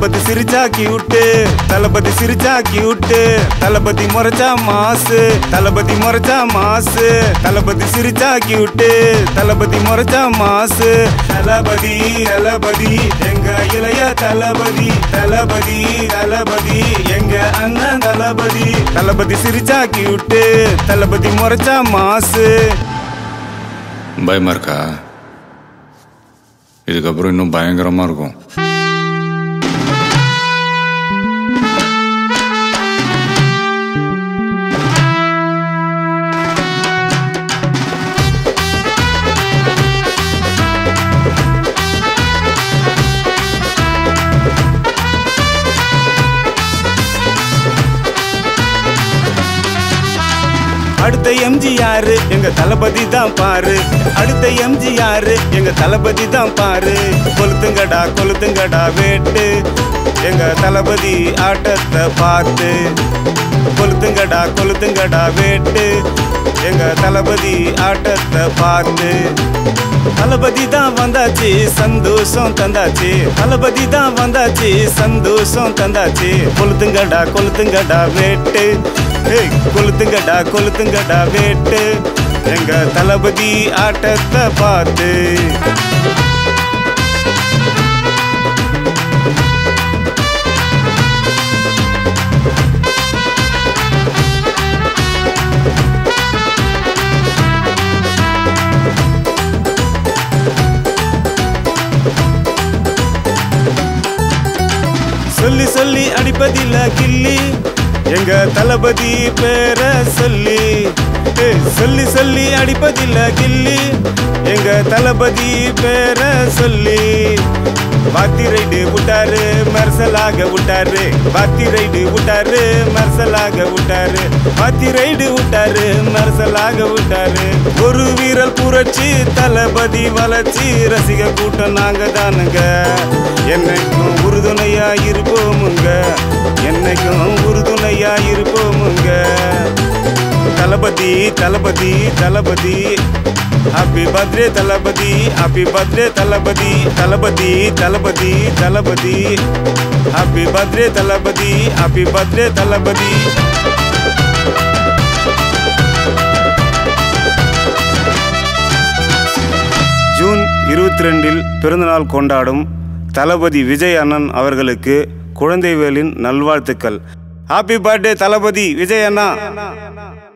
தளபதி சிரிச்சா கியூட்டு தளபதி சிரிச்சா கியூட்டு தளபதி முறைச்சா மாசு தளபதி முறைச்சா மாசு தளபதி சிரிச்சா கியூட்டு தளபதி முறைச்சா மாசு தளபதி தளபதி எங்க இளைய தளபதி தளபதி தளபதி எங்க அண்ணன் தளபதி தளபதி சிரிச்சா கியூட்டு தளபதி முறைச்சா மாசு பயமா இருக்கா இதுக்கப்புறம் இன்னும் பயங்கரமா இருக்கும் அடுத்த எம்ஜிஆர் எங்க தளபதி தான் பாரு அடுத்த எம்ஜிஆர் எங்க தளபதி தான் பாரு கொளுத்துங்கடா கொளுத்துங்கடா வேட்டு எங்க தளபதி ஆட்டத்தை பார்த்து கொளுத்துங்கடா கொளுத்துங்கடா வேட்டு எங்க தளபதி ஆட்டத்தை பார்த்து தளபதி தான் வந்தாச்சு சந்தோஷம் தந்தாச்சு தளபதி தான் வந்தாச்சு சந்தோஷம் தந்தாச்சு கொளுத்துங்கடா கொளுத்துங்கடா வேட்டு ஏய், கொளுத்துங்கடா கொளுத்துங்கடா வேட்டு எங்க தளபதி ஆட்டத்தை பார்த்து சொல்லி சொல்லி அடிப்பதில்ல கில்லி எங்க தளபதி பேர சொல்லி ஏய், சொல்லி சொல்லி அடிப்பதில்ல கில்லி எங்க தளபதி பேர சொல்லி வாத்தி ரைடு விட்டாரு மெர்சலாக விட்டாரு வாத்தி ரைடு விட்டாரு மெர்சலாக விட்டாரு வாத்தி ரைடு விட்டாரு மெர்சலாக விட்டாரு ஒரு வீரல் புரட்சி தளபதி வளர்ச்சி ரசிக கூட்டம் நாங்க தானுங்க என்னைக்கும் உறுதுணையா இருப்போமுங்க என்னைக்கும் உறுதுணையா இருப்போமுங்க Thalapathy Thalapathy Thalapathy happy birthday Thalapathy happy birthday Thalapathy Thalapathy Thalapathy Thalapathy happy birthday Thalapathy happy birthday Thalapathy June இருபத்தி ரெண்டில் பிறந்தநாள் கொண்டாடும் தளபதி விஜய் அண்ணன் அவர்களுக்கு குழந்தைவேலின் நல்வாழ்த்துக்கள் ஹாப்பி பர்த்டே தளபதி விஜய் அண்ணா